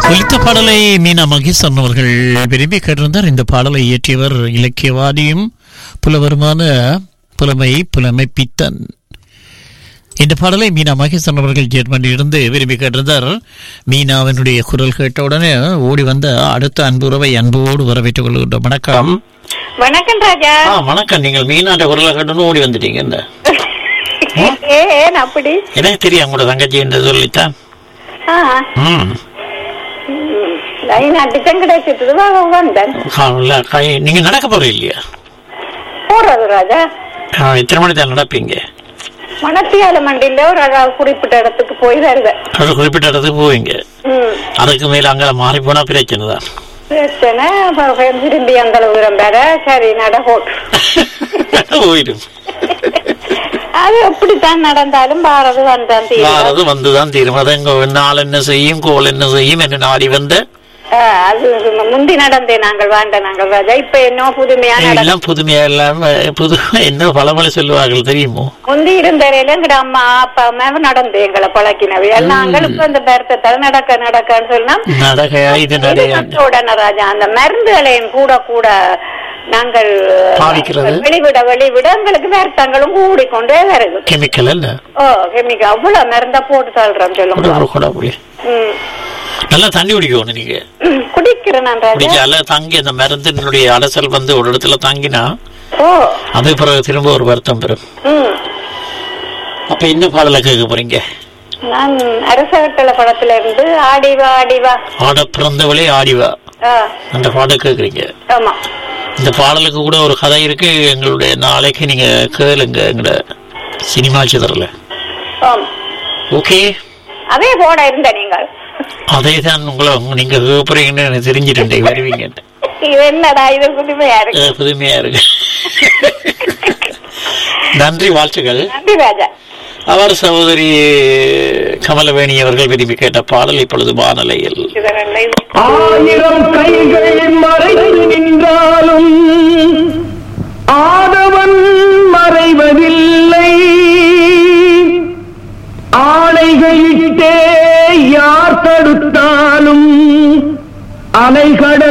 ஒலித்த பாடலை மீனா மகேசன் அவர்கள் விரும்பி கேட்டிருந்தார் இந்த பாடலை இயற்றியவர் இலக்கியவாதியும் புலவருமான புலமை புலமை பித்தன் இந்த பாடலை மீனா மகேசன் அவர்கள் ஜெர்மனியில் இருந்து விரும்பி கேட்டிருந்தார் மீனாவினுடைய குரல் கேட்டவுடனே ஓடி வந்த அடுத்த அன்புறவை அன்போடு வரவேற்றுக் கொள்கின்ற வணக்கம் வணக்கம் ராஜா ஆ, வணக்கம் நீங்கள் மீனாட்ட குரலை கேட்டோன்னு ஓடி வந்துட்டீங்க இந்த ஏ ஏன் அப்படி எனக்கு தெரியும் உங்களோட தங்கச்சி என்று சொல்லித்தான் ஆ, ம் ம், லைன் அடிச்சம் கிடைச்சிட்டு வந்தேன் ஆ, இல்ல, கை- நீங்க நடக்க போறீங்க இல்லையா போறது ராஜா ஆ, எத்தனை மணி தான் நடப்பீங்க மணத்தியால மண்டியில ஒரு அழகா குறிப்பிட்ட இடத்துக்கு போய் வருவேன் ஒரு குறிப்பிட்ட இடத்துக்கு போவீங்க ம், அதுக்கு மேல அங்கே மாறி போனா பிரச்சனை தான் பிரச்சனை அப்புறம் திரும்பி அந்த அளவு தூரம் வேற சரி நட போட்டு போயிடும் அது எப்படித்தான் நடந்தாலும் பாரது வந்தான் தீரும் வாரது வந்துதான் தீரும் அது எங்க நாள் என்ன செய்யும் கோல் என்ன செய்யும் என்ன நாடி வந்த ஆ, அது முந்தி நடந்தே நாங்கள் வாண்ட நாங்கள் ராஜா இப்ப என்ன புதுமையா நட எல்லாம் புதுமையா எல்லாம் புது என்ன பழமொழி சொல்லுவார்கள் தெரியுமோ முந்தி இருந்தரையில எங்கட அம்மா அப்பா அம்மா நடந்து எங்களை பழக்கினவை நாங்கள் இப்ப அந்த பெருத்தத்தால நடக்க நடக்கன்னு சொன்னா நடகையா இது நடையா உடனே ராஜா அந்த மருந்துகளையும் கூட கூட நாங்கள் பாவிக்கிறது. வெளிவிட வெளிவிட எங்களுக்கு வருத்தங்களும் கூடிக்கொண்டே வருது கெமிக்கல் அல்ல ஓ கெமிக்கல் அவ்வளவு மருந்தா போட்டு தள்ளுறோம் ஒரு சொல்லுங்க ஒரு கூட அப்படி ம். நல்லா தண்ணி குடிக்கணும் நீங்க குடிக்கிறேன் நான் ராஜா குடிச்சால தங்கி அந்த மருந்தினுடைய அலசல் வந்து ஒரு இடத்துல தங்கினா ஓ அது பிறகு திரும்ப ஒரு வருத்தம் பெறும் ம் அப்ப என்ன பாடலை கேட்க போறீங்க நான் அரசகட்டள படத்துல இருந்து ஆடிவா ஆடிவா ஆட பிறந்தவளே ஆடிவா ஆ அந்த பாடல் கேட்குறீங்க ஆமா இந்த பாடலுக்கு கூட ஒரு கதை இருக்கு எங்களுடைய நாளைக்கு நீங்க கேளுங்க எங்களோட சினிமா சிதறல ஆமா ஓகே அதே போட இருந்த நீங்கள் அதே தான் உங்களை நீங்க கேட்பறீங்கன்னு எனக்கு தெரிஞ்சிட்டேன் வருவீங்க இது என்னடா இது புதுமையா இருக்கு புதுமையா இருக்கு நன்றி வாழ்த்துக்கள் நன்றி ராஜா அவர் சகோதரி கமலவேணி அவர்கள் விரும்பி கேட்ட பாடல் இப்பொழுது வானலையில் இதெல்லாம் இது ஆயிரம் கைகள் மறைந்து நின்றாலும் ஆதவன் மறைவதில்லை ஆணைகளிட்டே யார் தடுத்தாலும் அலைகடல்